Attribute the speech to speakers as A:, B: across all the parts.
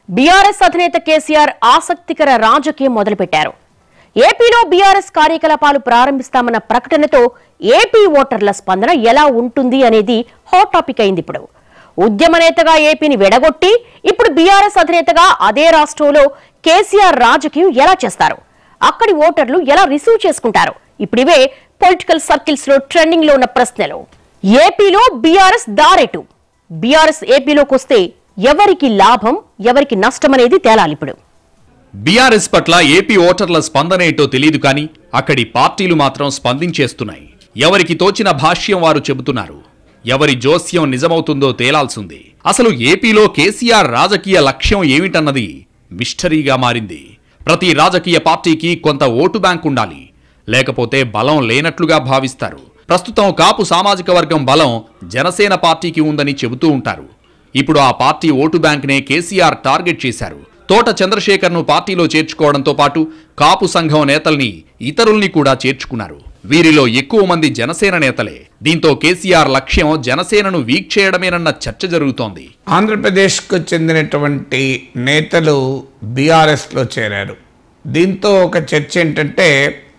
A: BRS అధినేత కేసీఆర్ ఆసక్తికర రాజకీయం మొదలుపెట్టారు ఏపీలో బీఆర్ఎస్ కార్యకలాపాలు ప్రారంభిస్తామన్న ప్రకటనతో ఏపీ ఓటర్ల స్పందన ఎలా ఉంటుంది అనేది హాట్ టాపిక్ అయింది ఇప్పుడు ఉద్యమ నేతగా ఏపీని వెడగొట్టి ఇప్పుడు బీఆర్ఎస్ అధినేతగా అదే రాష్ట్రంలో కేసీఆర్ రాజకీయం ఎలా చేస్తారు అక్కడి ఓటర్లు ఎలా రిసీవ్ చేసుకుంటారు ఇప్పుడివే పొలిటికల్ సర్కిల్స్ లో ట్రెండింగ్ లో ఉన్న ప్రశ్నలు ఏపీలో బీఆర్ఎస్ దారెటు బీఆర్ఎస్ ఏపీలోకి వస్తే ఎవరికి లాభం ఎవరికి నష్టం అనేది తేలాలి ఇప్పుడు
B: బీఆర్ఎస్ పట్ల ఏపీ ఓటర్ల స్పందన ఏంటో తెలియదు కానీ అక్కడి పార్టీలు మాత్రం స్పందించేస్తున్నాయి ఎవరికి తోచిన భాష్యం వారు చెబుతున్నారు ఎవరి జోస్యం నిజమవుతుందో తేలాల్సింది అసలు ఏపీలో కేసీఆర్ రాజకీయ లక్ష్యం ఏమిటన్నది మిస్టరీగా మారింది ప్రతి రాజకీయ పార్టీకి కొంత ఓటు బ్యాంక్ ఉండాలి లేకపోతే బలం లేనట్లుగా భావిస్తారు ప్రస్తుతం కాపు సామాజిక వర్గం బలం జనసేన పార్టీకి ఉందని చెబుతూ ఉంటారు ఇప్పుడు ఆ పార్టీ ఓటు బ్యాంక్నే కేసీఆర్ టార్గెట్ చేశారు తోట చంద్రశేఖర్ను పార్టీలో చేర్చుకోవడంతో పాటు కాపు సంఘం నేతల్ని ఇతరుల్ని కూడా చేర్చుకున్నారు వీరిలో ఎక్కువ మంది జనసేన నేతలే దీంతో కేసీఆర్ లక్ష్యం జనసేనను వీక్ చేయడమేనన్న చర్చ జరుగుతోంది
C: ఆంధ్రప్రదేశ్కు చెందినటువంటి నేతలు బీఆర్ఎస్లో చేరారు దీంతో ఒక చర్చ ఏంటంటే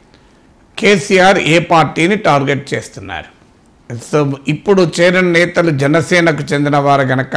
C: కేసీఆర్ ఏ పార్టీని టార్గెట్ చేస్తున్నారు సో ఇప్పుడు చేరిన నేతలు జనసేనకు చెందిన వారు గనక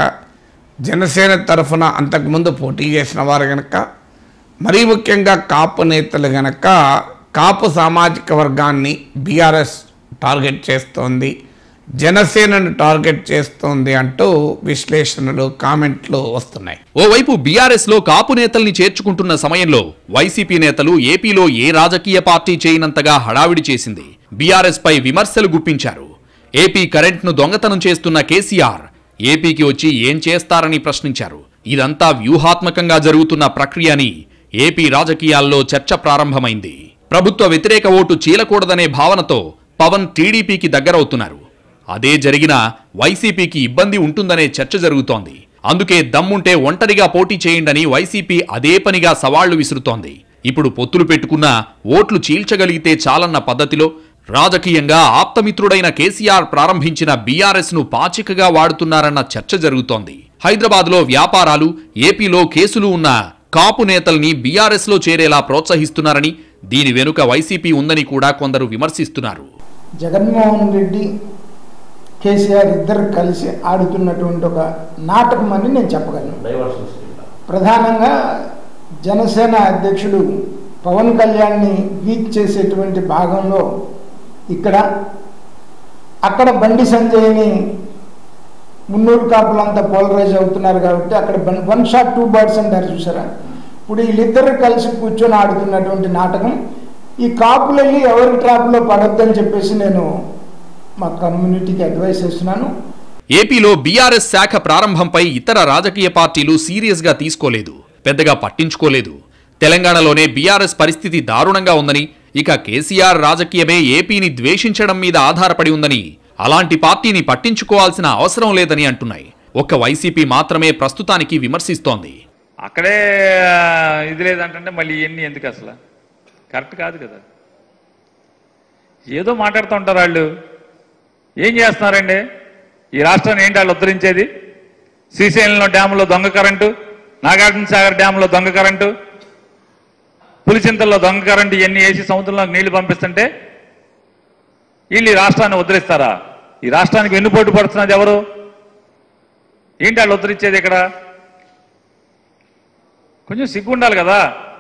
C: జనసేన తరఫున అంతకుముందు పోటీ చేసిన వారు గనక మరీ ముఖ్యంగా కాపు నేతలు గనక కాపు సామాజిక వర్గాన్ని బీఆర్ఎస్ టార్గెట్ చేస్తోంది జనసేనను టార్గెట్ చేస్తోంది అంటూ విశ్లేషణలు కామెంట్లు వస్తున్నాయి
B: ఓవైపు బీఆర్ఎస్ లో కాపు నేతల్ని చేర్చుకుంటున్న సమయంలో వైసీపీ నేతలు ఏపీలో ఏ రాజకీయ పార్టీ చేయనంతగా హడావిడి చేసింది బీఆర్ఎస్ పై విమర్శలు గుప్పించారు ఏపీ కరెంట్ను దొంగతనం చేస్తున్న కేసీఆర్ ఏపీకి వచ్చి ఏం చేస్తారని ప్రశ్నించారు ఇదంతా వ్యూహాత్మకంగా జరుగుతున్న ప్రక్రియని ఏపీ రాజకీయాల్లో చర్చ ప్రారంభమైంది ప్రభుత్వ వ్యతిరేక ఓటు చీలకూడదనే భావనతో పవన్ టీడీపీకి దగ్గరవుతున్నారు అదే జరిగినా వైసీపీకి ఇబ్బంది ఉంటుందనే చర్చ జరుగుతోంది అందుకే దమ్ముంటే ఒంటరిగా పోటీ చేయండని వైసీపీ అదే పనిగా సవాళ్లు విసురుతోంది ఇప్పుడు పొత్తులు పెట్టుకున్నా ఓట్లు చీల్చగలిగితే చాలన్న పద్ధతిలో రాజకీయంగా ఆప్తమిత్రుడైన కేసీఆర్ ప్రారంభించిన బీఆర్ఎస్ ను పాచికగా వాడుతున్నారన్న చర్చ జరుగుతోంది హైదరాబాద్లో వ్యాపారాలు ఏపీలో కేసులు ఉన్న కాపు నేతల్ని బీఆర్ఎస్ లో చేరేలా ప్రోత్సహిస్తున్నారని దీని వెనుక వైసీపీ ఉందని కూడా కొందరు విమర్శిస్తున్నారు
D: జగన్మోహన్ రెడ్డి కేసీఆర్ ఇద్దరు కలిసి ఆడుతున్నటువంటి ఒక నాటకం అని నేను చెప్పగలను ప్రధానంగా జనసేన అధ్యక్షుడు పవన్ కళ్యాణ్ని వీక్ చేసేటువంటి భాగంలో ఇక్కడ అక్కడ బండి సంజయ్ని మున్నూరు కాపులంతా పోలరైజ్ అవుతున్నారు కాబట్టి అక్కడ వన్ షాట్ టూ బర్డ్స్ అంటారు చూసారా ఇప్పుడు వీళ్ళిద్దరు కలిసి కూర్చొని ఆడుతున్నటువంటి నాటకం ఈ కాపులకి ఎవరి ట్రాప్లో పడొద్దని చెప్పేసి నేను మా కమ్యూనిటీకి అడ్వైస్ చేస్తున్నాను
B: ఏపీలో బీఆర్ఎస్ శాఖ ప్రారంభంపై ఇతర రాజకీయ పార్టీలు సీరియస్ గా తీసుకోలేదు పెద్దగా పట్టించుకోలేదు తెలంగాణలోనే బీఆర్ఎస్ పరిస్థితి దారుణంగా ఉందని ఇక కేసీఆర్ రాజకీయమే ఏపీని ద్వేషించడం మీద ఆధారపడి ఉందని అలాంటి పార్టీని పట్టించుకోవాల్సిన అవసరం లేదని అంటున్నాయి ఒక్క వైసీపీ మాత్రమే ప్రస్తుతానికి విమర్శిస్తోంది
E: అక్కడే ఆ, ఇది లేదంటే మళ్ళీ ఇవన్నీ ఎందుకు అసలు కరెక్ట్ కాదు కదా ఏదో మాట్లాడుతూ ఉంటారు వాళ్ళు ఏం చేస్తున్నారండి ఈ రాష్ట్రాన్ని ఏంటి వాళ్ళు ఉద్ధరించేది శ్రీశైలంలో డ్యాములో దొంగ కరెంటు నాగార్జున సాగర్ డ్యాములో దొంగ కరెంటు పులిచింతల్లో దొంగ కరెంటు ఇవన్నీ వేసి సముద్రంలోకి నీళ్లు పంపిస్తుంటే వీళ్ళు ఈ రాష్ట్రాన్ని ఉద్ధరిస్తారా ఈ రాష్ట్రానికి వెన్నుపోటు పడుతున్నది ఎవరు ఏంటి వాళ్ళు ఉద్ధరించేది ఇక్కడ కొంచెం సిగ్గు ఉండాలి కదా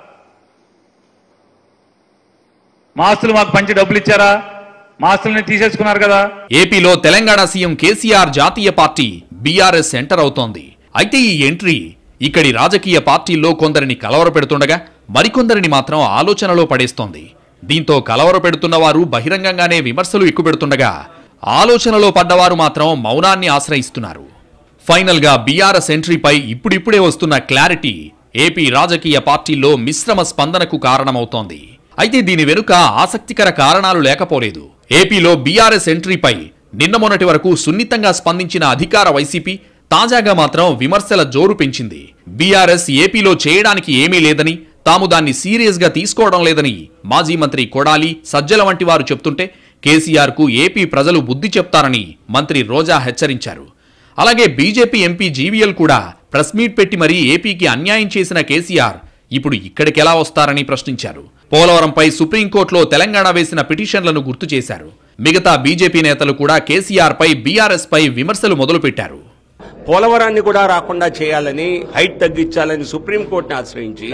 E: మా ఆస్తులు మాకు పంచి డబ్బులు ఇచ్చారా మా ఆస్తుల్ని తీసేసుకున్నారు కదా
B: ఏపీలో తెలంగాణ సీఎం కేసీఆర్ జాతీయ పార్టీ బీఆర్ఎస్ ఎంటర్ అవుతోంది అయితే ఈ ఎంట్రీ ఇక్కడి రాజకీయ పార్టీల్లో కొందరిని కలవరపెడుతుండగా మరికొందరిని మాత్రం ఆలోచనలో పడేస్తోంది దీంతో కలవరపెడుతున్న వారు బహిరంగంగానే విమర్శలు ఎక్కుపెడుతుండగా ఆలోచనలో పడ్డవారు మాత్రం మౌనాన్ని ఆశ్రయిస్తున్నారు ఫైనల్ గా బీఆర్ఎస్ ఎంట్రీపై ఇప్పుడిప్పుడే వస్తున్న క్లారిటీ ఏపీ రాజకీయ పార్టీల్లో మిశ్రమ స్పందనకు కారణమవుతోంది అయితే దీని వెనుక ఆసక్తికర కారణాలు లేకపోలేదు ఏపీలో బీఆర్ఎస్ ఎంట్రీపై నిన్న మొన్నటి వరకు సున్నితంగా స్పందించిన అధికార వైసీపీ తాజాగా మాత్రం విమర్శల జోరు పెంచింది బీఆర్ఎస్ ఏపీలో చేయడానికి ఏమీ లేదని తాము దాన్ని సీరియస్ గా తీసుకోవడం లేదని మాజీ మంత్రి కొడాలి సజ్జల వంటి వారు చెప్తుంటే కేసీఆర్ కు ఏపీ ప్రజలు బుద్ధి చెప్తారని మంత్రి రోజా హెచ్చరించారు అలాగే బీజేపీ ఎంపీ జీవీఎల్ కూడా ప్రెస్ మీట్ పెట్టి మరీ ఏపీకి అన్యాయం చేసిన కేసీఆర్ ఇప్పుడు ఇక్కడికెలా వస్తారని ప్రశ్నించారు పోలవరంపై సుప్రీంకోర్టులో తెలంగాణ వేసిన పిటిషన్లను గుర్తు చేశారు మిగతా బీజేపీ నేతలు కూడా కేసీఆర్ పై బీఆర్ఎస్ పై విమర్శలు మొదలుపెట్టారు
F: పోలవరాన్ని కూడా రాకుండా చేయాలని హైట్ తగ్గించాలని సుప్రీంకోర్టుని ఆశ్రయించి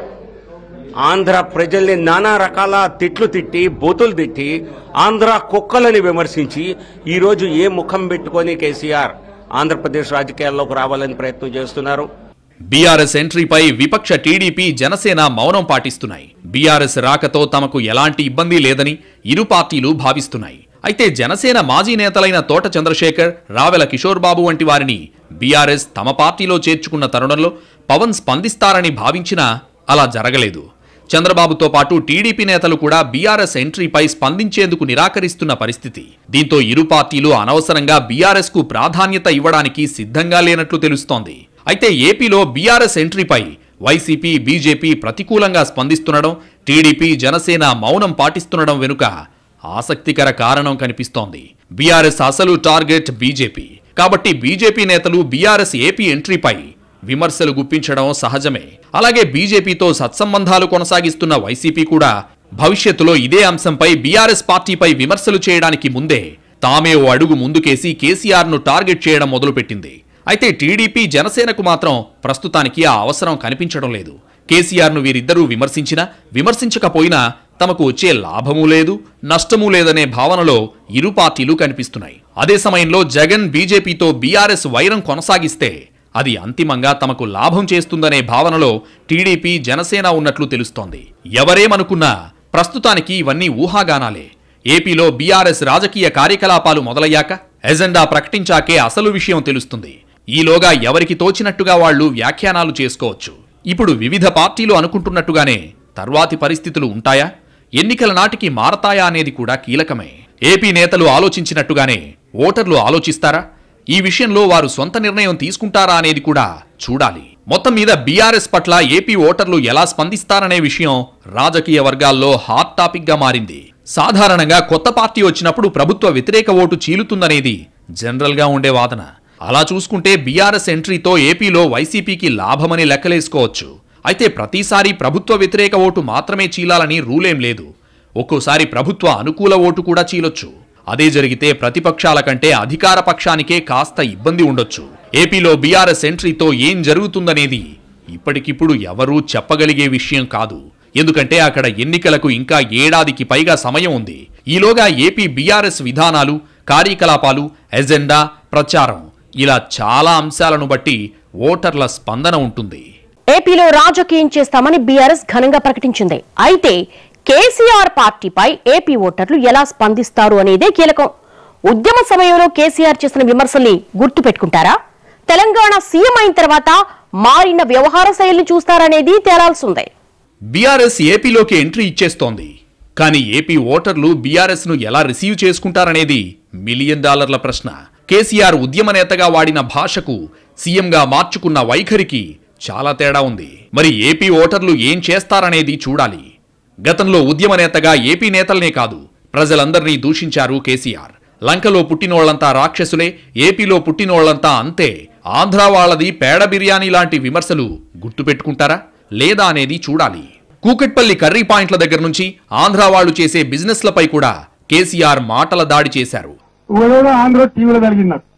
F: ఆంధ్ర ప్రజల్ని నానా రకాల తిట్లు తిట్టి బూతులు తిట్టి ఆంధ్ర కుక్కలని విమర్శించి ఈరోజు ఏ ముఖం పెట్టుకొని కేసీఆర్ ఆంధ్రప్రదేశ్ రాజకీయాల్లోకి రావాలని ప్రయత్నం చేస్తున్నారు
B: బీఆర్ఎస్ ఎంట్రీపై విపక్ష టీడీపీ జనసేన మౌనం పాటిస్తున్నాయి బీఆర్ఎస్ రాకతో తమకు ఎలాంటి ఇబ్బంది లేదని ఇరు పార్టీలు భావిస్తున్నాయి అయితే జనసేన మాజీ నేతలైన తోట చంద్రశేఖర్ రావెల కిషోర్ బాబు వంటి వారిని బీఆర్ఎస్ తమ పార్టీలో చేర్చుకున్న తరుణంలో పవన్ స్పందిస్తారని భావించినా అలా జరగలేదు చంద్రబాబుతో పాటు టీడీపీ నేతలు కూడా బీఆర్ఎస్ ఎంట్రీపై స్పందించేందుకు నిరాకరిస్తున్న పరిస్థితి దీంతో ఇరు పార్టీలు అనవసరంగా బీఆర్ఎస్ కు ప్రాధాన్యత ఇవ్వడానికి సిద్ధంగా లేనట్లు తెలుస్తోంది అయితే ఏపీలో బీఆర్ఎస్ ఎంట్రీపై వైసీపీ బీజేపీ ప్రతికూలంగా స్పందిస్తుండడం టీడీపీ జనసేన మౌనం పాటిస్తుండడం వెనుక ఆసక్తికర కారణం కనిపిస్తోంది బీఆర్ఎస్ అసలు టార్గెట్ బీజేపీ కాబట్టి బీజేపీ నేతలు బీఆర్ఎస్ ఏపీ ఎంట్రీపై విమర్శలు గుప్పించడం సహజమే అలాగే బీజేపీతో సత్సంబంధాలు కొనసాగిస్తున్న వైసీపీ కూడా భవిష్యత్తులో ఇదే అంశంపై బీఆర్ఎస్ పార్టీపై విమర్శలు చేయడానికి ముందే తామే ఓ అడుగు ముందుకేసి కేసీఆర్ ను టార్గెట్ చేయడం మొదలుపెట్టింది అయితే టీడీపీ జనసేనకు మాత్రం ప్రస్తుతానికి ఆ అవసరం కనిపించడం లేదు కేసీఆర్ ను వీరిద్దరూ విమర్శించినా విమర్శించకపోయినా తమకు వచ్చే లాభమూ లేదు నష్టమూ లేదనే భావనలో ఇరు పార్టీలు కనిపిస్తున్నాయి అదే సమయంలో జగన్ బీజేపీతో బీఆర్ఎస్ వైరం కొనసాగిస్తే అది అంతిమంగా తమకు లాభం చేస్తుందనే భావనలో టీడీపీ జనసేన ఉన్నట్లు తెలుస్తోంది ఎవరేమనుకున్నా ప్రస్తుతానికి ఇవన్నీ ఊహాగానాలే ఏపీలో బీఆర్ఎస్ రాజకీయ కార్యకలాపాలు మొదలయ్యాక ఎజెండా ప్రకటించాకే అసలు విషయం తెలుస్తుంది ఈలోగా ఎవరికి తోచినట్టుగా వాళ్ళు వ్యాఖ్యానాలు చేసుకోవచ్చు ఇప్పుడు వివిధ పార్టీలు అనుకుంటున్నట్టుగానే తర్వాతి పరిస్థితులు ఉంటాయా ఎన్నికల నాటికి మారతాయా అనేది కూడా కీలకమే ఏపీ నేతలు ఆలోచించినట్టుగానే ఓటర్లు ఆలోచిస్తారా ఈ విషయంలో వారు సొంత నిర్ణయం తీసుకుంటారా అనేది కూడా చూడాలి మొత్తం మీద బీఆర్ఎస్ పట్ల ఏపీ ఓటర్లు ఎలా స్పందిస్తారనే విషయం రాజకీయ వర్గాల్లో హాట్ టాపిక్ గా మారింది సాధారణంగా కొత్త పార్టీ వచ్చినప్పుడు ప్రభుత్వ వ్యతిరేక ఓటు చీలుతుందనేది జనరల్ గా ఉండే వాదన అలా చూసుకుంటే బీఆర్ఎస్ ఎంట్రీతో ఏపీలో వైసీపీకి లాభమని లెక్కలేసుకోవచ్చు అయితే ప్రతిసారి ప్రభుత్వ వ్యతిరేక ఓటు మాత్రమే చీలాలని రూలేం లేదు ఒక్కోసారి ప్రభుత్వ అనుకూల ఓటు కూడా చీలొచ్చు అదే జరిగితే ప్రతిపక్షాల కంటే అధికార పక్షానికే కాస్త ఇబ్బంది ఉండొచ్చు ఏపీలో బీఆర్ఎస్ ఎంట్రీతో ఏం జరుగుతుందనేది ఇప్పటికిప్పుడు ఎవరూ చెప్పగలిగే విషయం కాదు ఎందుకంటే అక్కడ ఎన్నికలకు ఇంకా ఏడాదికి పైగా సమయం ఉంది ఈలోగా ఏపీ బీఆర్ఎస్ విధానాలు కార్యకలాపాలు ఎజెండా ప్రచారం ఇలా చాలా అంశాలను బట్టి ఓటర్ల స్పందన ఉంటుంది
A: ఏపీలో రాజకీయం చేస్తామని బీఆర్ఎస్ ఘనంగా ప్రకటించింది అయితే కేసీఆర్ పార్టీపై ఏపీ ఓటర్లు ఎలా స్పందిస్తారు అనేదే కీలకం ఉద్యమ సమయంలో కేసీఆర్ చేసిన విమర్శల్ని గుర్తు పెట్టుకుంటారా తెలంగాణ సీఎం అయిన తర్వాత మారిన వ్యవహార శైలిని చూస్తారనేది తేలాల్సిందే
B: బీఆర్ఎస్ ఏపీలోకి ఎంట్రీ ఇచ్చేస్తోంది కానీ ఏపీ ఓటర్లు బీఆర్ఎస్ ను ఎలా రిసీవ్ చేసుకుంటారనేది మిలియన్ డాలర్ల ప్రశ్న కేసీఆర్ ఉద్యమ నేతగా వాడిన భాషకు సీఎంగా మార్చుకున్న వైఖరికి చాలా తేడా ఉంది మరి ఏపీ ఓటర్లు ఏం చేస్తారనేది చూడాలి గతంలో ఉద్యమ నేతగా ఏపీ నేతలనే కాదు ప్రజలందరినీ దూషించారు కేసీఆర్ లంకలో పుట్టినోళ్లంతా రాక్షసులే ఏపీలో పుట్టినోళ్లంతా అంతే ఆంధ్ర వాళ్ళది పేడ బిర్యానీ లాంటి విమర్శలు గుర్తుపెట్టుకుంటారా లేదా అనేది చూడాలి కూకట్పల్లి కర్రీ పాయింట్ల దగ్గర నుంచి ఆంధ్ర వాళ్ళు చేసే బిజినెస్లపై కూడా కేసీఆర్ మాటల దాడి చేశారు
G: ఉలవలో ఆంధ్ర టీవీలో జరిగింది నాకు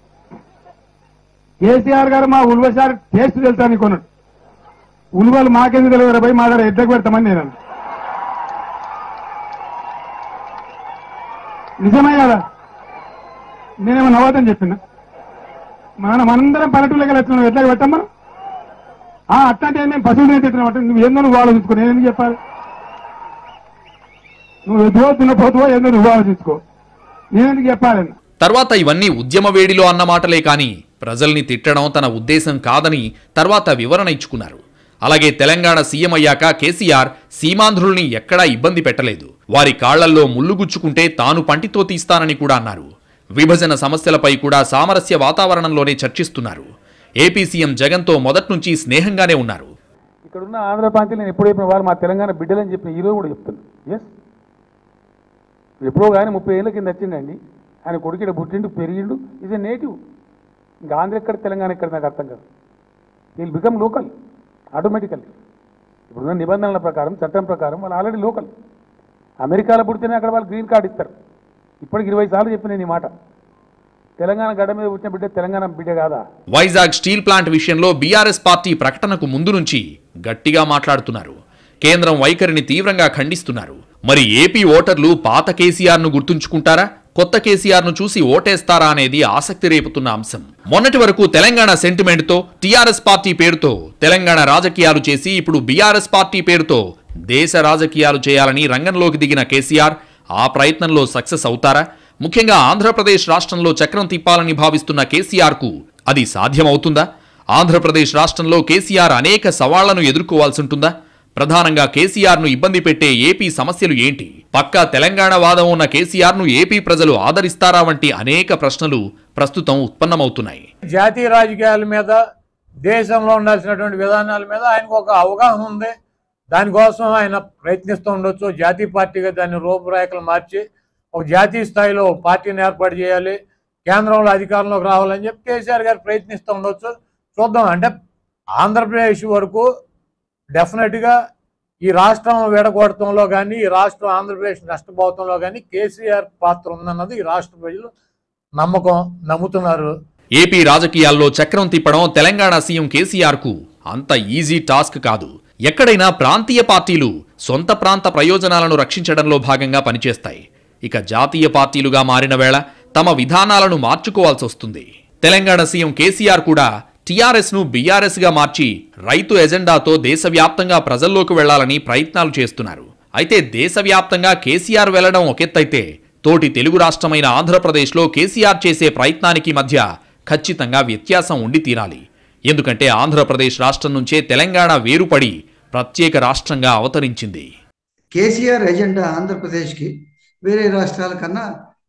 G: కేసీఆర్ గారు మా ఉల్వసారి టేస్ట్ తెలుసా కొన్నాడు ఉల్వలు మాకెందుకు తెలియదు పోయి మా దగ్గర ఎద్దకు పెడతామని నేను అన్నా. నిజమే కదా నేనేమో నవ్వదని చెప్పిన మన మనందరం పల్లెటూళ్ళకి వెళ్తున్నాం ఎట్లా పెట్టాం మనం ఆ అట్లాంటి మేము పశువులు నేను తిట్టిన నువ్వు ఏందో నువ్వు ఆలోచించుకో నేను ఎందుకు చెప్పాలి నువ్వు ఎదుగో తినపోతువో ఏందో నువ్వు ఆలోచించుకో నేను ఎందుకు చెప్పాలన్నా
B: తర్వాత ఇవన్నీ ఉద్యమ వేడిలో అన్న మాటలే కాని ప్రజల్ని తిట్టడం తన ఉద్దేశం కాదని తర్వాత వివరణ ఇచ్చుకున్నారు అలాగే తెలంగాణ సీఎం అయ్యాక కేసీఆర్ సీమాంధ్రుల్ని ఎక్కడా ఇబ్బంది పెట్టలేదు వారి కాళ్లల్లో ముళ్ళు గుచ్చుకుంటే తాను పంటితో తీస్తానని కూడా అన్నారు విభజన సమస్యలపై కూడా సామరస్య వాతావరణంలోనే చర్చిస్తున్నారు ఏపీ సీఎం జగన్తో మొదట్నుంచి స్నేహంగానే ఉన్నారు
G: ఇక్కడ ఉన్న ఆంధ్ర ప్రాంతం నేను ఎప్పుడు చెప్పిన వాళ్ళు మా తెలంగాణ బిడ్డలని చెప్పిన ఈరోజు కూడా చెప్తాను ఎస్ ఎప్పుడో కానీ ముప్పై ఏళ్ళ కింద వచ్చిండండి ఆయన కొడుకు ఇక్కడ పుట్టిండు పెరిగిండు ఇది నేటివ్ ఇంకా ఆంధ్ర ఎక్కడ తెలంగాణ ఎక్కడ నాకు అర్థం కాదు వీళ్ళు బికమ్ లోకల్ ఆటోమేటికల్లీ ఇప్పుడున్న నిబంధనల ప్రకారం చట్టం ప్రకారం వాళ్ళు ఆల్రెడీ లోకల్ అమెరికాలో పుడితేనే అక్కడ వాళ్ళు గ్రీన్ కార్డు ఇస్తారు ఇప్పటికి ఇరవై సార్లు చెప్పిన నేను ఈ మాట తెలంగాణ గడ్డ మీద పుట్టిన బిడ్డ తెలంగాణ బిడ్డ కాదా
B: వైజాగ్ స్టీల్ ప్లాంట్ విషయంలో బీఆర్ఎస్ పార్టీ ప్రకటనకు ముందు నుంచి గట్టిగా మాట్లాడుతున్నారు కేంద్రం వైఖరిని తీవ్రంగా ఖండిస్తున్నారు మరి ఏపీ ఓటర్లు పాత కేసీఆర్ ను గుర్తుంచుకుంటారా కొత్త కేసీఆర్ ను చూసి ఓటేస్తారా అనేది ఆసక్తి రేపుతున్న అంశం మొన్నటి వరకు తెలంగాణ సెంటిమెంట్ తో టీఆర్ఎస్ పార్టీ పేరుతో తెలంగాణ రాజకీయాలు చేసి ఇప్పుడు బీఆర్ఎస్ పార్టీ పేరుతో దేశ రాజకీయాలు చేయాలని రంగంలోకి దిగిన కేసీఆర్ ఆ ప్రయత్నంలో సక్సెస్ అవుతారా ముఖ్యంగా ఆంధ్రప్రదేశ్ రాష్ట్రంలో చక్రం తిప్పాలని భావిస్తున్న కేసీఆర్ కు అది సాధ్యమవుతుందా ఆంధ్రప్రదేశ్ రాష్ట్రంలో కేసీఆర్ అనేక సవాళ్లను ఎదుర్కోవాల్సి ఉంటుందా ప్రధానంగా కేసీఆర్ ను ఇబ్బంది పెట్టే ఏపీ సమస్యలు ఏంటి పక్కా తెలంగాణ వాదం ఉన్న కేసీఆర్ ను ఏపీ ప్రజలు ఆదరిస్తారా వంటి అనేక ప్రశ్నలు ప్రస్తుతం ఉత్పన్నమవుతున్నాయి
H: జాతీయ రాజకీయాల మీద దేశంలో ఉండాల్సినటువంటి విధానాల మీద ఆయనకు ఒక అవగాహన ఉంది దానికోసం ఆయన ప్రయత్నిస్తూ ఉండొచ్చు జాతీయ పార్టీగా దాన్ని రూపురేఖలు మార్చి ఒక జాతీయ స్థాయిలో పార్టీని ఏర్పాటు చేయాలి కేంద్రంలో అధికారంలోకి రావాలని చెప్పి కేసీఆర్ గారు ప్రయత్నిస్తూ ఉండొచ్చు చూద్దాం అంటే ఆంధ్రప్రదేశ్ వరకు డెఫినెట్గా ఈ రాష్ట్రం విడగొడటంలో కానీ ఈ రాష్ట్రం ఆంధ్రప్రదేశ్ నష్టపోవటంలో కానీ కేసీఆర్ పాత్ర ఉందన్నది ఈ రాష్ట్ర ప్రజలు నమ్మకం నమ్ముతున్నారు
B: ఏపీ రాజకీయాల్లో చక్రం తిప్పడం తెలంగాణ సీఎం కేసీఆర్ కు అంత ఈజీ టాస్క్ కాదు ఎక్కడైనా ప్రాంతీయ పార్టీలు సొంత ప్రాంత ప్రయోజనాలను రక్షించడంలో భాగంగా పనిచేస్తాయి ఇక జాతీయ పార్టీలుగా మారిన వేళ తమ విధానాలను మార్చుకోవాల్సి వస్తుంది తెలంగాణ సీఎం కేసీఆర్ కూడా టీఆర్ఎస్ ను బీఆర్ఎస్ గా మార్చి రైతు ఎజెండాతో దేశవ్యాప్తంగా ప్రజల్లోకి వెళ్లాలని ప్రయత్నాలు చేస్తున్నారు అయితే దేశవ్యాప్తంగా కేసీఆర్ వెళ్లడం ఒకెత్తైతే తోటి తెలుగు రాష్ట్రమైన ఆంధ్రప్రదేశ్లో కేసీఆర్ చేసే ప్రయత్నానికి మధ్య ఖచ్చితంగా వ్యత్యాసం ఉండి తీరాలి ఎందుకంటే ఆంధ్రప్రదేశ్ రాష్ట్రం నుంచే తెలంగాణ వేరుపడి ప్రత్యేక రాష్ట్రంగా అవతరించింది
I: కేసీఆర్ ఎజెండా ఆంధ్రప్రదేశ్కి వేరే రాష్ట్రాల కన్నా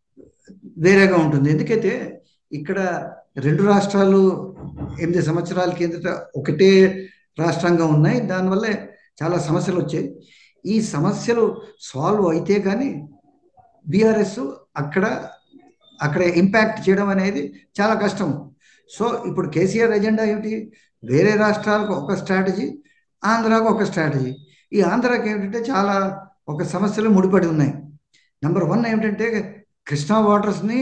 I: వేరేగా ఉంటుంది ఎందుకైతే ఇక్కడ రెండు రాష్ట్రాలు ఎనిమిది సంవత్సరాల కిందట ఒకటే రాష్ట్రంగా ఉన్నాయి దానివల్ల చాలా సమస్యలు వచ్చాయి ఈ సమస్యలు సాల్వ్ అయితే కానీ బీఆర్ఎస్ అక్కడ అక్కడ ఇంపాక్ట్ చేయడం అనేది చాలా కష్టం సో ఇప్పుడు కేసీఆర్ ఎజెండా ఏమిటి వేరే రాష్ట్రాలకు ఒక స్ట్రాటజీ ఆంధ్రాకు ఒక స్ట్రాటజీ ఈ ఆంధ్రాకి ఏమిటంటే చాలా ఒక సమస్యలు ముడిపడి ఉన్నాయి నెంబర్ వన్ ఏమిటంటే కృష్ణా వాటర్స్ని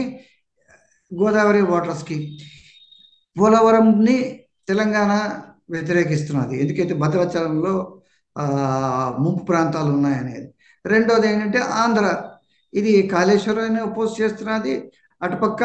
I: గోదావరి వాటర్స్కి పోలవరంని తెలంగాణ వ్యతిరేకిస్తున్నది ఎందుకైతే భద్రాచలంలో ఆ, ముంపు ప్రాంతాలు ఉన్నాయనేది రెండోది ఏంటంటే ఆంధ్ర ఇది కాళేశ్వరాన్ని అపోజ్ చేస్తున్నది అటుపక్క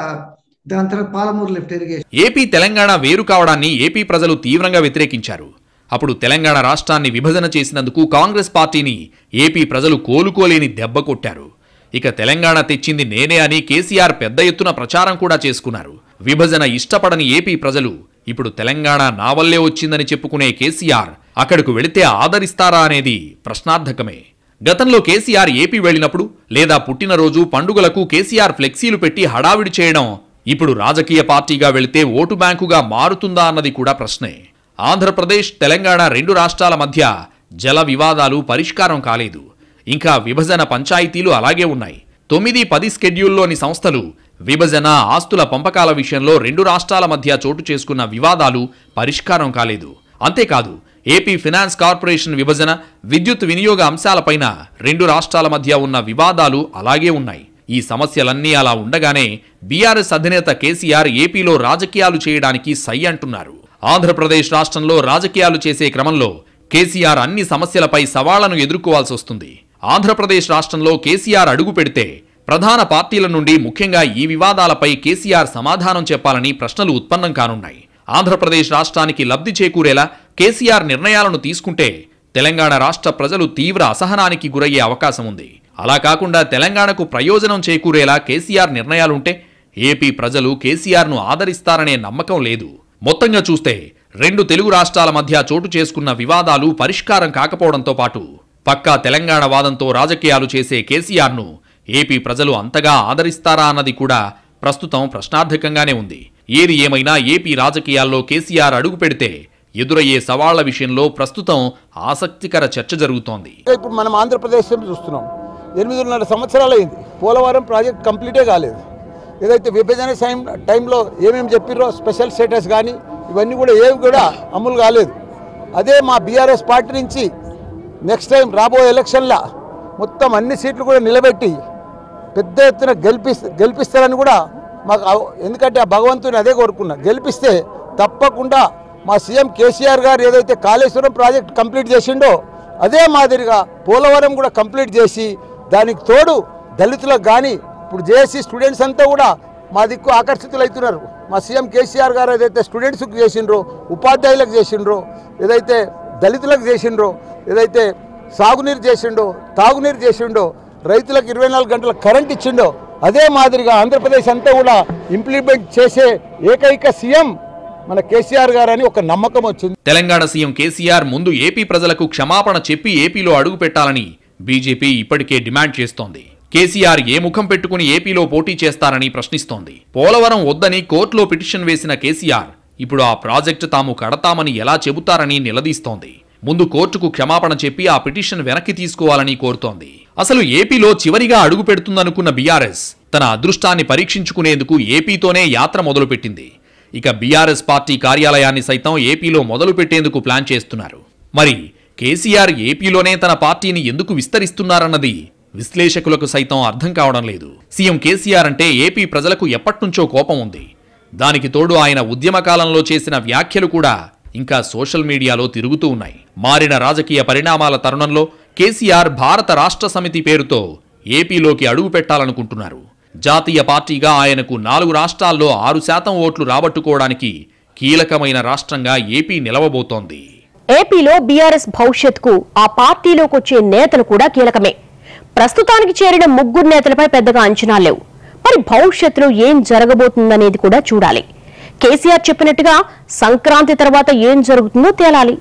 I: దాని తర్వాత Palamuru lift irrigation
B: AP Telangana వేరు కావడాన్ని ఏపీ ప్రజలు తీవ్రంగా వ్యతిరేకించారు అప్పుడు తెలంగాణ రాష్ట్రాన్ని విభజన చేసినందుకు కాంగ్రెస్ పార్టీని ఏపీ ప్రజలు కోలుకోలేని దెబ్బ కొట్టారు ఇక తెలంగాణ తెచ్చింది నేనే అని కేసీఆర్ పెద్ద ఎత్తున ప్రచారం కూడా చేసుకున్నారు విభజన ఇష్టపడని ఏపీ ప్రజలు ఇప్పుడు తెలంగాణ నా వల్లే వచ్చిందని చెప్పుకునే కేసీఆర్ అక్కడకు వెళితే ఆదరిస్తారా అనేది ప్రశ్నార్థకమే గతంలో కేసీఆర్ ఏపీ వెళ్ళినప్పుడు లేదా పుట్టినరోజు పండుగలకు కేసీఆర్ ఫ్లెక్సీలు పెట్టి హడావిడి చేయడం ఇప్పుడు రాజకీయ పార్టీగా వెళితే ఓటు బ్యాంకుగా మారుతుందా అన్నది కూడా ప్రశ్నే ఆంధ్రప్రదేశ్ తెలంగాణ రెండు రాష్ట్రాల మధ్య జల వివాదాలు పరిష్కారం కాలేదు ఇంకా విభజన పంచాయతీలు అలాగే ఉన్నాయి తొమ్మిది పది స్కెడ్యూల్లోని సంస్థలు విభజన ఆస్తుల పంపకాల విషయంలో రెండు రాష్ట్రాల మధ్య చోటు చేసుకున్న వివాదాలు పరిష్కారం కాలేదు అంతేకాదు ఏపీ ఫినాన్స్ కార్పొరేషన్ విభజన విద్యుత్ వినియోగ అంశాలపైన రెండు రాష్ట్రాల మధ్య ఉన్న వివాదాలు అలాగే ఉన్నాయి ఈ సమస్యలన్నీ అలా ఉండగానే బీఆర్ఎస్ అధినేత కేసీఆర్ ఏపీలో రాజకీయాలు చేయడానికి సై అంటున్నారు ఆంధ్రప్రదేశ్ రాష్ట్రంలో రాజకీయాలు చేసే క్రమంలో కేసీఆర్ అన్ని సమస్యలపై సవాళ్లను ఎదుర్కోవాల్సి వస్తుంది ఆంధ్రప్రదేశ్ రాష్ట్రంలో కేసీఆర్ అడుగు పెడితే ప్రధాన పార్టీల నుండి ముఖ్యంగా ఈ వివాదాలపై కేసీఆర్ సమాధానం చెప్పాలని ప్రశ్నలు ఉత్పన్నం కానున్నాయి ఆంధ్రప్రదేశ్ రాష్ట్రానికి లబ్ధి చేకూరేలా కేసీఆర్ నిర్ణయాలను తీసుకుంటే తెలంగాణ రాష్ట్ర ప్రజలు తీవ్ర అసహనానికి గురయ్యే అవకాశం ఉంది అలా కాకుండా తెలంగాణకు ప్రయోజనం చేకూరేలా కేసీఆర్ నిర్ణయాలుంటే ఏపీ ప్రజలు కేసీఆర్ను ఆదరిస్తారనే నమ్మకం లేదు మొత్తంగా చూస్తే రెండు తెలుగు రాష్ట్రాల మధ్య చోటు చేసుకున్న వివాదాలు పరిష్కారం కాకపోవడంతో పాటు పక్కా తెలంగాణ వాదంతో రాజకీయాలు చేసే కేసీఆర్ను ఏపీ ప్రజలు అంతగా ఆదరిస్తారా అన్నది కూడా ప్రస్తుతం ప్రశ్నార్థకంగానే ఉంది ఏది ఏమైనా ఏపీ రాజకీయాల్లో కేసీఆర్ అడుగు పెడితే ఎదురయ్యే సవాళ్ల విషయంలో ప్రస్తుతం ఆసక్తికర చర్చ జరుగుతోంది
J: ఇప్పుడు మనం ఆంధ్రప్రదేశ్ చూస్తున్నాం ఎనిమిదిన్నర సంవత్సరాలు అయింది పోలవరం ప్రాజెక్ట్ కంప్లీటే కాలేదు ఏదైతే విభజన టైం టైంలో ఏమేమి చెప్పిర్రో స్పెషల్ స్టేటస్ కానీ ఇవన్నీ కూడా ఏవి కూడా అమలు కాలేదు అదే మా బీఆర్ఎస్ పార్టీ నుంచి నెక్స్ట్ టైం రాబోయే ఎలక్షన్లో మొత్తం అన్ని సీట్లు కూడా నిలబెట్టి పెద్ద ఎత్తున గెలిపి గెలిపిస్తారని కూడా మాకు అవ- ఎందుకంటే ఆ భగవంతుని అదే కోరుకున్నా గెలిపిస్తే తప్పకుండా మా సీఎం కేసీఆర్ గారు ఏదైతే కాళేశ్వరం ప్రాజెక్ట్ కంప్లీట్ చేసిండో అదే మాదిరిగా పోలవరం కూడా కంప్లీట్ చేసి దానికి తోడు దళితులకు కానీ ఇప్పుడు జేఏసీ స్టూడెంట్స్ అంతా కూడా మా దిక్కు ఆకర్షితులు అవుతున్నారు మా సీఎం కేసీఆర్ గారు ఏదైతే స్టూడెంట్స్కి చేసిండ్రో ఉపాధ్యాయులకు చేసిండ్రో ఏదైతే దళితులకు చేసిండ్రో ఏదైతే సాగునీరు చేసిండో తాగునీరు చేసిండో రైతులకు ఇరవై నాలుగు గంటల కరెంట్ ఇచ్చిండో అదే మాదిరిగా ఆంధ్రప్రదేశ్ అంతా కూడా ఇంప్లిమెంట్ చేసే ఏకైక సీఎం మన కేసీఆర్ గారని ఒక నమ్మకం వచ్చింది
B: తెలంగాణ సీఎం కేసీఆర్ ముందు ఏపీ ప్రజలకు క్షమాపణ చెప్పి ఏపీలో అడుగు పెట్టాలని బీజేపీ ఇప్పటికే డిమాండ్ చేస్తోంది కేసీఆర్ ఏ ముఖం పెట్టుకుని ఏపీలో పోటీ చేస్తారని ప్రశ్నిస్తోంది పోలవరం వద్దని కోర్టులో పిటిషన్ వేసిన కేసీఆర్ ఇప్పుడు ఆ ప్రాజెక్టు తాము కడతామని ఎలా చెబుతారని నిలదీస్తోంది ముందు కోర్టుకు క్షమాపణ చెప్పి ఆ పిటిషన్ వెనక్కి తీసుకోవాలని కోరుతోంది అసలు ఏపీలో చివరిగా అడుగు పెడుతుందనుకున్న బీఆర్ఎస్ తన అదృష్టాన్ని పరీక్షించుకునేందుకు ఏపీతోనే యాత్ర మొదలుపెట్టింది ఇక బీఆర్ఎస్ పార్టీ కార్యాలయాన్ని సైతం ఏపీలో మొదలు పెట్టేందుకు ప్లాన్ చేస్తున్నారు మరి కేసీఆర్ ఏపీలోనే తన పార్టీని ఎందుకు విస్తరిస్తున్నారన్నది విశ్లేషకులకు సైతం అర్థం కావడం లేదు సీఎం కేసీఆర్ అంటే ఏపీ ప్రజలకు ఎప్పట్నుంచో కోపం ఉంది దానికి తోడు ఆయన ఉద్యమ కాలంలో చేసిన వ్యాఖ్యలు కూడా ఇంకా సోషల్ మీడియాలో తిరుగుతూ ఉన్నాయి మారిన రాజకీయ పరిణామాల తరుణంలో కేసీఆర్ భారత రాష్ట్ర సమితి పేరుతో ఏపీలోకి అడుగు పెట్టాలనుకుంటున్నారు జాతీయ పార్టీగా ఆయనకు నాలుగు రాష్ట్రాల్లో ఆరు శాతం ఓట్లు రాబట్టుకోవడానికి కీలకమైన రాష్ట్రంగా ఏపీ నిలవబోతోంది
A: ఏపీలో బీఆర్ఎస్ భవిష్యత్కు ఆ పార్టీలోకి వచ్చే నేతలు కూడా కీలకమే ప్రస్తుతానికి చేరిన ముగ్గురు నేతలపై పెద్దగా అంచనా లేవు మరి భవిష్యత్తులో ఏం జరగబోతుందనేది కూడా చూడాలి కేసీఆర్ చెప్పినట్టుగా సంక్రాంతి తర్వాత ఏం జరుగుతుందో తేలాలి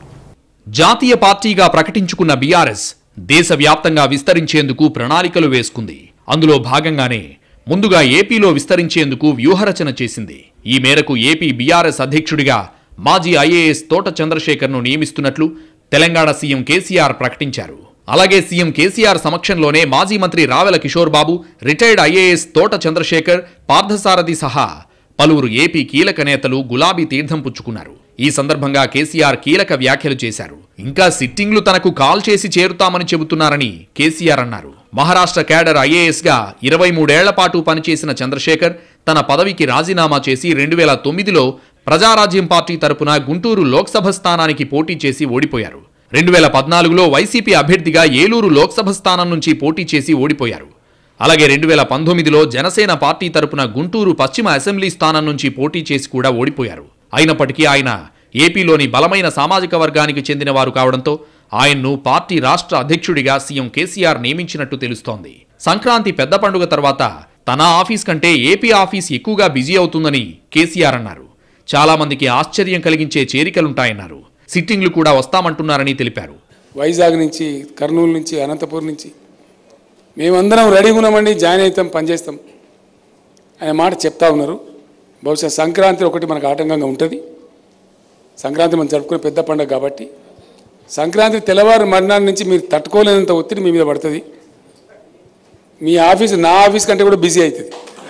B: జాతీయ పార్టీగా ప్రకటించుకున్న బీఆర్ఎస్ దేశవ్యాప్తంగా విస్తరించేందుకు ప్రణాళికలు వేసుకుంది అందులో భాగంగానే ముందుగా ఏపీలో విస్తరించేందుకు వ్యూహరచన చేసింది ఈ మేరకు ఏపీ బీఆర్ఎస్ అధ్యక్షుడిగా మాజీ ఐఏఎస్ తోట చంద్రశేఖర్ను నియమిస్తున్నట్లు తెలంగాణ సీఎం కేసీఆర్ ప్రకటించారు అలాగే సీఎం కేసీఆర్ సమక్షంలోనే మాజీ మంత్రి రావెల కిషోర్ బాబు రిటైర్డ్ ఐఏఎస్ తోట చంద్రశేఖర్ పార్థసారథి సహా పలువురు ఏపీ కీలక నేతలు గులాబీ తీర్థం పుచ్చుకున్నారు ఈ సందర్భంగా కేసీఆర్ కీలక వ్యాఖ్యలు చేశారు ఇంకా సిట్టింగ్లు తనకు కాల్ చేసి చేరుతామని చెబుతున్నారని కేసీఆర్ అన్నారు మహారాష్ట్ర క్యాడర్ ఐఏఎస్ గా ఇరవై మూడేళ్ల పాటు పనిచేసిన చంద్రశేఖర్ తన పదవికి రాజీనామా చేసి రెండు వేల తొమ్మిదిలో ప్రజారాజ్యం పార్టీ తరపున గుంటూరు లోక్సభ స్థానానికి పోటీ చేసి ఓడిపోయారు రెండు వేల పద్నాలుగులో వైసీపీ అభ్యర్థిగా ఏలూరు లోక్సభ స్థానం నుంచి పోటీ చేసి ఓడిపోయారు అలాగే రెండు వేల పంతొమ్మిదిలో జనసేన పార్టీ తరపున గుంటూరు పశ్చిమ అసెంబ్లీ స్థానం నుంచి పోటీ చేసి కూడా ఓడిపోయారు అయినప్పటికీ ఆయన ఏపీలోని బలమైన సామాజిక వర్గానికి చెందిన వారు కావడంతో ఆయన్ను పార్టీ రాష్ట్ర అధ్యక్షుడిగా సీఎం కేసీఆర్ నియమించినట్టు తెలుస్తోంది సంక్రాంతి పెద్ద పండుగ తర్వాత తన ఆఫీస్ కంటే ఏపీ ఆఫీస్ ఎక్కువగా బిజీ అవుతుందని కేసీఆర్ అన్నారు చాలా మందికి ఆశ్చర్యం కలిగించే చేరికలుంటాయన్నారు సిట్టింగ్లు కూడా వస్తామంటున్నారని తెలిపారు
K: వైజాగ్ నుంచి కర్నూలు నుంచి అనంతపూర్ నుంచి మేమందరం రెడీగా ఉన్నామండి జాయిన్ అవుతాం పనిచేస్తాం అనే మాట చెప్తా ఉన్నారు బహుశా సంక్రాంతి ఒకటి మనకు ఆటంకంగా ఉంటుంది సంక్రాంతి మనం జరుపుకునే పెద్ద పండుగ కాబట్టి సంక్రాంతి తెల్లవారు మర్నాడు నుంచి మీరు తట్టుకోలేనంత ఒత్తిడి మీ మీద పడుతుంది మీ ఆఫీస్ నా ఆఫీస్ కంటే కూడా బిజీ అవుతుంది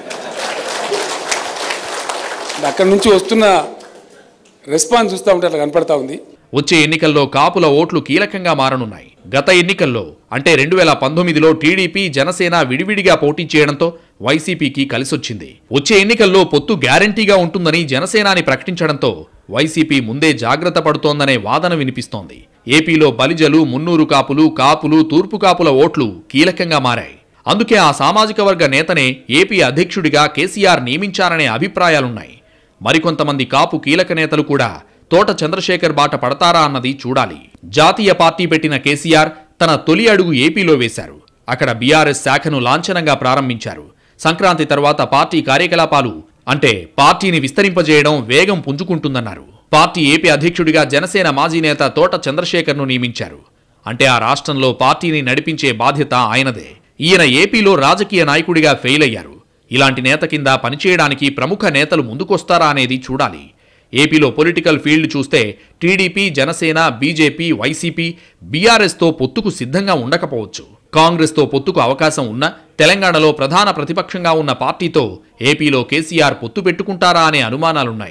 K: అక్కడి నుంచి వస్తున్న రెస్పాన్స్ చూస్తూ ఉంటే అట్లా కనపడతా ఉంది
B: వచ్చే ఎన్నికల్లో కాపుల ఓట్లు కీలకంగా మారనున్నాయి గత ఎన్నికల్లో అంటే రెండు వేల పంతొమ్మిదిలో టీడీపీ జనసేన విడివిడిగా పోటీ చేయడంతో వైసీపీకి కలిసొచ్చింది వచ్చే ఎన్నికల్లో పొత్తు గ్యారంటీగా ఉంటుందని జనసేనాని ప్రకటించడంతో వైసీపీ ముందే జాగ్రత్త పడుతోందనే వాదన వినిపిస్తోంది ఏపీలో బలిజలు మున్నూరు కాపులు కాపులు తూర్పు కాపుల ఓట్లు కీలకంగా మారాయి అందుకే ఆ సామాజిక వర్గ నేతనే ఏపీ అధ్యక్షుడిగా కేసీఆర్ నియమించారనే అభిప్రాయాలున్నాయి మరికొంతమంది కాపు కీలక నేతలు కూడా తోట చంద్రశేఖర్ బాట పడతారా అన్నది చూడాలి జాతీయ పార్టీ పెట్టిన కేసీఆర్ తన తొలి అడుగు ఏపీలో వేశారు అక్కడ బీఆర్ఎస్ శాఖను లాంఛనంగా ప్రారంభించారు సంక్రాంతి తర్వాత పార్టీ కార్యకలాపాలు అంటే పార్టీని విస్తరింపజేయడం వేగం పుంజుకుంటుందన్నారు పార్టీ ఏపీ అధ్యక్షుడిగా జనసేన మాజీ నేత తోట చంద్రశేఖర్ను నియమించారు అంటే ఆ రాష్ట్రంలో పార్టీని నడిపించే బాధ్యత ఆయనదే ఈయన ఏపీలో రాజకీయ నాయకుడిగా ఫెయిల్ అయ్యారు ఇలాంటి నేత కింద పనిచేయడానికి ప్రముఖ నేతలు ముందుకొస్తారా అనేది చూడాలి ఏపీలో పొలిటికల్ ఫీల్డ్ చూస్తే టీడీపీ జనసేన బీజేపీ వైసీపీ బీఆర్ఎస్తో పొత్తుకు సిద్ధంగా ఉండకపోవచ్చు కాంగ్రెస్తో పొత్తుకు అవకాశం ఉన్నా తెలంగాణలో ప్రధాన ప్రతిపక్షంగా ఉన్న పార్టీతో ఏపీలో కేసీఆర్ పొత్తు పెట్టుకుంటారా అనే అనుమానాలున్నాయి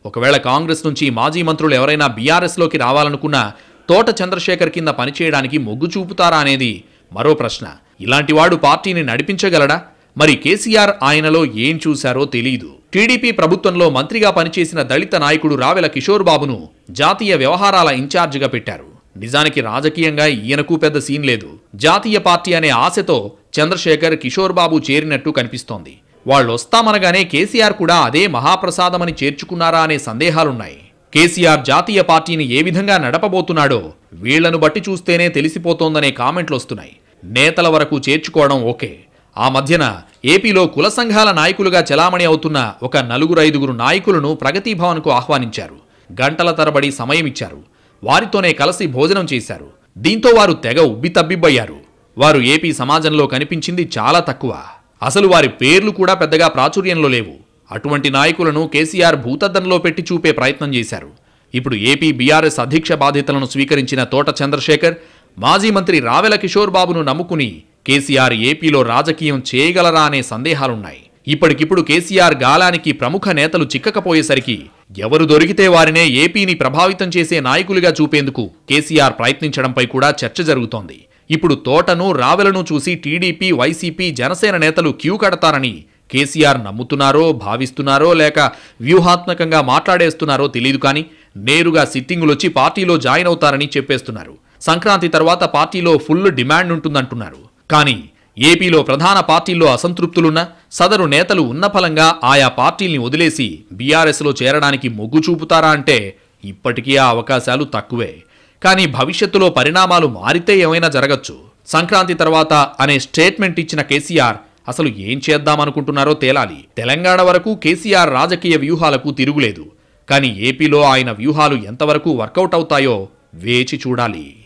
B: ఒకవేళ కాంగ్రెస్ నుంచి మాజీ మంత్రులు ఎవరైనా బీఆర్ఎస్లోకి రావాలనుకున్నా తోట చంద్రశేఖర్ కింద పనిచేయడానికి మొగ్గు చూపుతారా అనేది మరో ప్రశ్న ఇలాంటివాడు పార్టీని నడిపించగలడా మరి కేసీఆర్ ఆయనలో ఏం చూశారో తెలియదు టీడీపీ ప్రభుత్వంలో మంత్రిగా పనిచేసిన దళిత నాయకుడు రావెల కిషోర్ బాబును జాతీయ వ్యవహారాల ఇన్ఛార్జిగా పెట్టారు నిజానికి రాజకీయంగా ఈయనకు పెద్ద సీన్ లేదు జాతీయ పార్టీ అనే ఆశతో చంద్రశేఖర్ కిషోర్ బాబు చేరినట్టు కనిపిస్తోంది వాళ్ళొస్తామనగానే కేసీఆర్ కూడా అదే మహాప్రసాదమని చేర్చుకున్నారా అనే సందేహాలున్నాయి కేసీఆర్ జాతీయ పార్టీని ఏ విధంగా నడపబోతున్నాడో వీళ్లను బట్టి చూస్తేనే తెలిసిపోతోందనే కామెంట్లు వస్తున్నాయి నేతల వరకు చేర్చుకోవడం ఓకే ఆ మధ్యన ఏపీలో కుల సంఘాల నాయకులుగా చెలామణి అవుతున్న ఒక నలుగురు ఐదుగురు నాయకులను ప్రగతి భవన్కు ఆహ్వానించారు గంటల తరబడి సమయం ఇచ్చారు వారితోనే కలిసి భోజనం చేశారు దీంతో వారు తెగ ఉబ్బితబ్బిబ్బయ్యారు వారు ఏపీ సమాజంలో కనిపించింది చాలా తక్కువ అసలు వారి పేర్లు కూడా పెద్దగా ప్రాచుర్యంలో లేవు అటువంటి నాయకులను కేసీఆర్ భూతద్దంలో పెట్టి చూపే ప్రయత్నం చేశారు ఇప్పుడు ఏపీ బీఆర్ఎస్ అధ్యక్ష బాధ్యతలను స్వీకరించిన తోట చంద్రశేఖర్ మాజీ మంత్రి రావెల కిషోర్ బాబును నమ్ముకుని కేసీఆర్ ఏపీలో రాజకీయం చేయగలరా అనే సందేహాలున్నాయి ఇప్పటికిప్పుడు కేసీఆర్ గాలానికి ప్రముఖ నేతలు చిక్కకపోయేసరికి ఎవరు దొరికితే వారినే ఏపీని ప్రభావితం చేసే నాయకులుగా చూపేందుకు కేసీఆర్ ప్రయత్నించడంపై కూడా చర్చ జరుగుతోంది ఇప్పుడు తోటను రావెలను చూసి టీడీపీ వైసీపీ జనసేన నేతలు క్యూ కడతారని కేసీఆర్ నమ్ముతున్నారో భావిస్తున్నారో లేక వ్యూహాత్మకంగా మాట్లాడేస్తున్నారో తెలియదు కానీ నేరుగా సిట్టింగులొచ్చి పార్టీలో జాయిన్ అవుతారని చెప్పేస్తున్నారు సంక్రాంతి తర్వాత పార్టీలో ఫుల్ డిమాండ్ ఉంటుందంటున్నారు కానీ ఏపీలో ప్రధాన పార్టీల్లో అసంతృప్తులున్న సదరు నేతలు ఉన్న ఫలంగా ఆయా పార్టీల్ని వదిలేసి బీఆర్ఎస్లో చేరడానికి మొగ్గు చూపుతారా అంటే ఇప్పటికీ ఆ అవకాశాలు తక్కువే కానీ భవిష్యత్తులో పరిణామాలు మారితే ఏమైనా జరగచ్చు సంక్రాంతి తర్వాత అనే స్టేట్మెంట్ ఇచ్చిన కేసీఆర్ అసలు ఏం చేద్దామనుకుంటున్నారో తేలాలి తెలంగాణ వరకు కేసీఆర్ రాజకీయ వ్యూహాలకు తిరుగులేదు కానీ ఏపీలో ఆయన వ్యూహాలు ఎంతవరకు వర్కౌట్ అవుతాయో వేచి చూడాలి